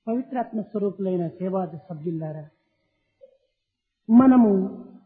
పవిత్రాత్మ స్వరూపులైన సేవాద సభ్యులారా మనము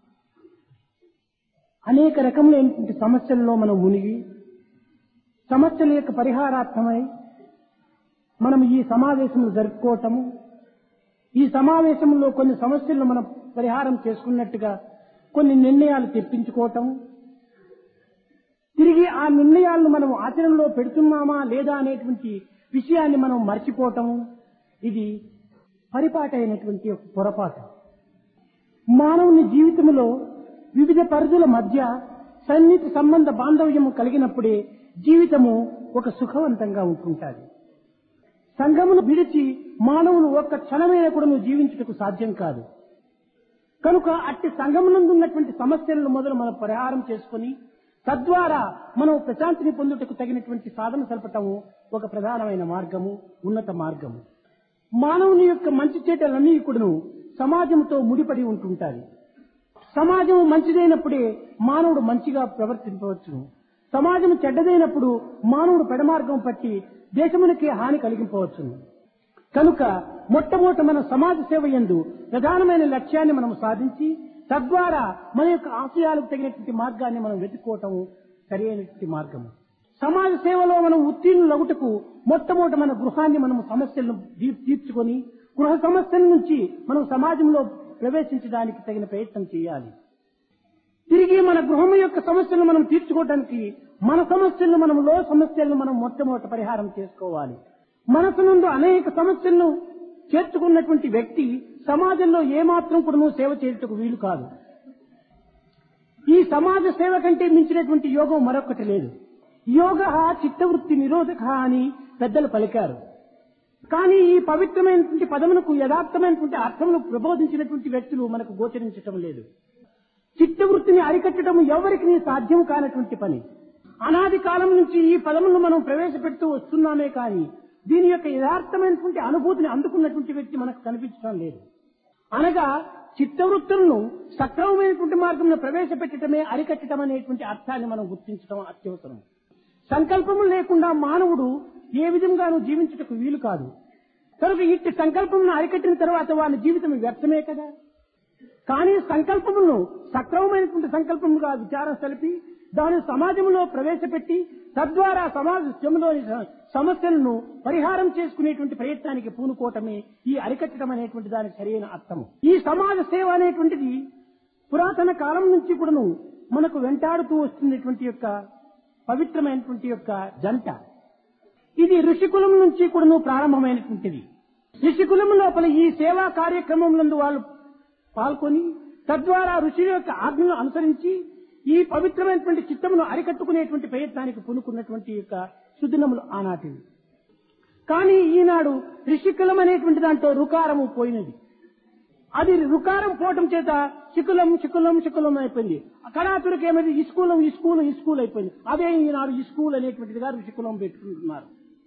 అనేక రకములైనటువంటి సమస్యల్లో మనం మునిగి సమస్యల యొక్క పరిహారార్థమై మనం ఈ సమావేశములు జరుపుకోవటము ఈ సమావేశంలో కొన్ని సమస్యలను మనం పరిహారం చేసుకున్నట్టుగా కొన్ని నిర్ణయాలు తెప్పించుకోవటం తిరిగి ఆ నిర్ణయాలను మనం ఆచరణలో పెడుతున్నామా లేదా అనేటువంటి విషయాన్ని మనం మర్చిపోవటం ఇది పరిపాటి అయినటువంటి ఒక పొరపాటు మానవుని జీవితంలో వివిధ పరిధుల మధ్య సన్నిహిత సంబంధ బాంధవ్యము కలిగినప్పుడే జీవితము ఒక సుఖవంతంగా ఉంటుంటుంది సంఘమును విడిచి మానవులు ఒక్క క్షణమైన కూడా నువ్వు జీవించుటకు సాధ్యం కాదు కనుక అట్టి సంఘమునందు ఉన్నటువంటి సమస్యలను మొదలు మనం పరిహారం చేసుకుని తద్వారా మనం ప్రశాంతిని పొందుటకు తగినటువంటి సాధన సలపటము ఒక ప్రధానమైన మార్గము ఉన్నత మార్గము మానవుని యొక్క మంచి చేటలన్నీ కూడాను సమాజంతో ముడిపడి ఉంటుంటాయి సమాజం మంచిదైనప్పుడే మానవుడు మంచిగా ప్రవర్తించవచ్చును సమాజం చెడ్డదైనప్పుడు మానవుడు పెడమార్గం పట్టి దేశమునికి హాని కలిగింపవచ్చును కనుక మొట్టమొదట మన సమాజ సేవ ఎందు ప్రధానమైన లక్ష్యాన్ని మనం సాధించి తద్వారా మన యొక్క ఆశయాలకు తగినటువంటి మార్గాన్ని మనం వెతుక్కోవటం సరైనటువంటి మార్గము సమాజ సేవలో మనం ఉత్తీర్ణులగుటకు మొట్టమొదట మన గృహాన్ని మనం సమస్యలను తీ- తీర్చుకొని గృహ సమస్యల నుంచి మనం సమాజంలో ప్రవేశించడానికి తగిన ప్రయత్నం చేయాలి తిరిగి మన గృహం యొక్క సమస్యలను మనం తీర్చుకోవడానికి మన సమస్యలను మనం లో సమస్యలను మనం మొట్టమొదట పరిహారం చేసుకోవాలి మనసు నుండి అనేక సమస్యలను చేర్చుకున్నటువంటి వ్యక్తి సమాజంలో ఏమాత్రం కూడా సేవ చేయటకు వీలు కాదు ఈ సమాజ సేవ కంటే మించినటువంటి యోగం మరొకటి లేదు యోగ చిత్తవృత్తి నిరోధక అని పెద్దలు పలికారు కానీ ఈ పవిత్రమైనటువంటి పదమునకు యథార్థమైనటువంటి అర్థమును ప్రబోధించినటువంటి వ్యక్తులు మనకు గోచరించటం లేదు చిత్తవృత్తిని అరికట్టడం ఎవరికి సాధ్యం కానటువంటి పని అనాది కాలం నుంచి ఈ పదములను మనం ప్రవేశపెడుతూ వస్తున్నామే కానీ దీని యొక్క యథార్థమైనటువంటి అనుభూతిని అందుకున్నటువంటి వ్యక్తి మనకు కనిపించడం లేదు అనగా చిత్తవృత్తులను సక్రమమైనటువంటి మార్గంలో ప్రవేశపెట్టడమే అరికట్టడం అనేటువంటి అర్థాన్ని మనం గుర్తించడం అత్యవసరం సంకల్పము లేకుండా మానవుడు ఏ విధంగానూ జీవించుటకు వీలు కాదు కనుక ఇట్టి సంకల్పమును అరికట్టిన తర్వాత వాని జీవితం వ్యర్థమే కదా కానీ సంకల్పములను సక్రమమైనటువంటి సంకల్పముగా విచారం తెలిపి దాని సమాజంలో ప్రవేశపెట్టి తద్వారా సమాజంలోని స- సమస్యలను పరిహారం చేసుకునేటువంటి ప్రయత్నానికి పూనుకోవటమే ఈ అరికట్టడం అనేటువంటి దానికి సరైన అర్థము ఈ సమాజ సేవ అనేటువంటిది పురాతన కాలం నుంచి కూడాను మనకు వెంటాడుతూ వస్తున్నటువంటి యొక్క పవిత్రమైనటువంటి యొక్క జంట ఇది ఋషికులం నుంచి కూడాను ప్రారంభమైనటువంటిది ఋషికులం లోపల ఈ సేవా కార్యక్రమములందు వాళ్ళు పాల్గొని తద్వారా ఋషుల యొక్క ఆజ్ఞను అనుసరించి ఈ పవిత్రమైనటువంటి చిత్తమును అరికట్టుకునేటువంటి ప్రయత్నానికి పూనుకున్నటువంటి యొక్క సుదినములు ఆనాటివి కానీ ఈనాడు ఋషికులం అనేటువంటి దాంట్లో రుకారము పోయినది అది రుకారం పోవటం చేత శికులం శికులం శికులం అయిపోయింది కళాతుడికి ఏమైంది ఇస్కూలం ఇస్కూల్ ఇస్కూల్ అయిపోయింది అదే ఈనాడు ఇస్కూల్ అనేటువంటిదిగా ఋషికులం పెట్టుకుంటున్నారు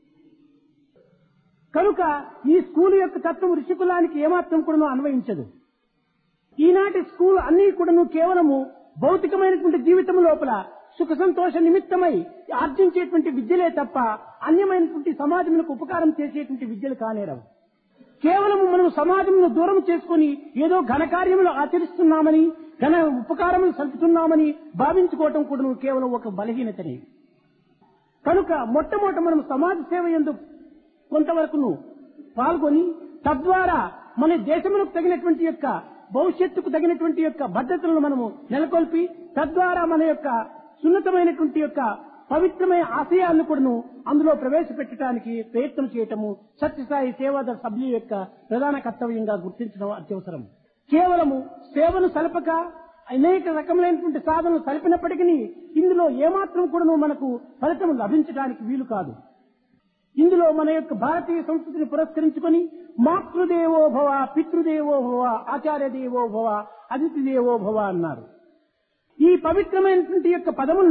కనుక ఈ స్కూల్ యొక్క తత్వం ఋషికులానికి ఏమాత్రం కూడా అన్వయించదు ఈనాటి స్కూల్ అన్ని కూడాను కేవలము భౌతికమైనటువంటి జీవితం లోపల సుఖ సంతోష నిమిత్తమై ఆర్జించేటువంటి విద్యలే తప్ప అన్యమైనటువంటి సమాజములకు ఉపకారం చేసేటువంటి విద్యలు కానేరవు కేవలం మనం సమాజంను దూరం చేసుకుని ఏదో ఘనకార్యములు ఆచరిస్తున్నామని ఘన ఉపకారములు సల్పుతున్నామని భావించుకోవటం కూడా కేవలం ఒక బలహీనతనే కనుక మొట్టమొదట మనం సమాజ సేవ ఎందు కొంతవరకును పాల్గొని తద్వారా మన దేశములకు తగినటువంటి యొక్క భవిష్యత్తుకు తగినటువంటి యొక్క భద్రతలను మనము నెలకొల్పి తద్వారా మన యొక్క సున్నతమైనటువంటి యొక్క పవిత్రమైన ఆశయాలను కూడాను అందులో ప్రవేశపెట్టడానికి ప్రయత్నం చేయటము సత్యసాయి సేవాద సభ్యుల యొక్క ప్రధాన కర్తవ్యంగా గుర్తించడం అత్యవసరం కేవలము సేవను సలపక అనేక రకములైనటువంటి సాధనలు సలిపినప్పటికీ ఇందులో ఏమాత్రం కూడాను మనకు ఫలితం లభించడానికి వీలు కాదు ఇందులో మన యొక్క భారతీయ సంస్కృతిని పురస్కరించుకొని మాతృదేవో భవ పితృదేవో భవ ఆచార్య దేవో భవ అతిథి దేవో భవ అన్నారు ఈ పవిత్రమైనటువంటి యొక్క పదములు